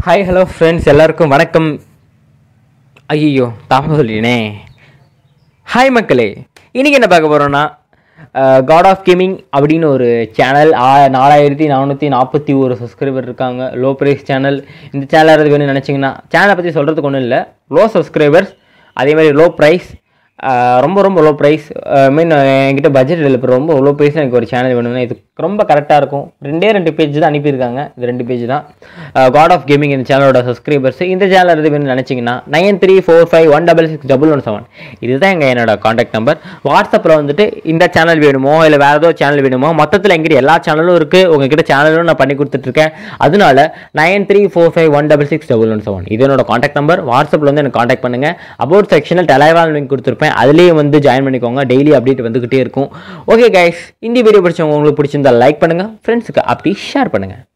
hi hello friends எல்லாருக்கும் வணக்கம் ஐயோ தகவல் சொல்லினே ஹாய் மக்களே இன்றைக்கி என்ன பார்க்க போகிறோன்னா காட் ஆஃப் கேமிங் அப்படின்னு ஒரு சேனல் நாலாயிரத்தி நானூற்றி நாற்பத்தி ஒரு சப்ஸ்கிரைபர் இருக்காங்க லோ ப்ரைஸ் சேனல் இந்த சேனல் யாராவது வேணும்னு நினச்சிங்கன்னா சேனலை பற்றி சொல்கிறதுக்கு ஒன்றும் இல்லை லோ சப்ஸ்கிரைபர்ஸ் அதே மாதிரி லோ ப்ரைஸ் ரொம்ப ரொம்ப லோ ப்ரைஸ் மீன் என்கிட்ட பட்ஜெட் இல்லை இப்போ ரொம்ப லோ ப்ரைஸில் எனக்கு ஒரு சேனல் வேணும்னா இது ரொம்ப கரெக்டாக இருக்கும் ரெண்டே ரெண்டு பேஜ் தான் அனுப்பியிருக்காங்க இது ரெண்டு பேஜ் தான் காட் ஆஃப் கேமிங் இந்த சேனலோட சப்ஸ்கிரைபர்ஸ் இந்த சேனல் எது வேணும்னு நினச்சிங்கன்னா nine three four five one double six double one seven இதுதான் எங்கள் என்னோட காண்டாக்ட் நம்பர் வாட்ஸ்அப்பில் வந்துட்டு இந்த சேனல் வேணுமோ இல்லை வேறு ஏதோ சேனல் வேணுமோ மொத்தத்தில் எங்கிட்ட எல்லா சேனலும் இருக்குது உங்ககிட்ட சேனலும் நான் பண்ணி கொடுத்துட்ருக்கேன் அதனால nine three four five one double six double one seven இது என்னோட காண்டாக்ட் நம்பர் வாட்ஸ்அப்பில் வந்து எனக்கு காண்டாக்ட் பண்ணுங்கள் அபவுட் செக்ஷனில் டெலைவால் லிங்க் கொடுத்துருப்பேன் அதுலேயே வந்து ஜாயின் பண்ணிக்கோங்க டெய்லி அப்டேட் வந்துக்கிட்டே இருக்கும் ஓகே கைஸ் இந்த வீடியோ பிடிச்சவங்க உங்களுக்கு பிடிச்சிருந்தா லைக் பண்ணுங்கள் ஃப்ரெண்ட்ஸுக்கு அப்படி ஷேர் பண்ணுங்கள்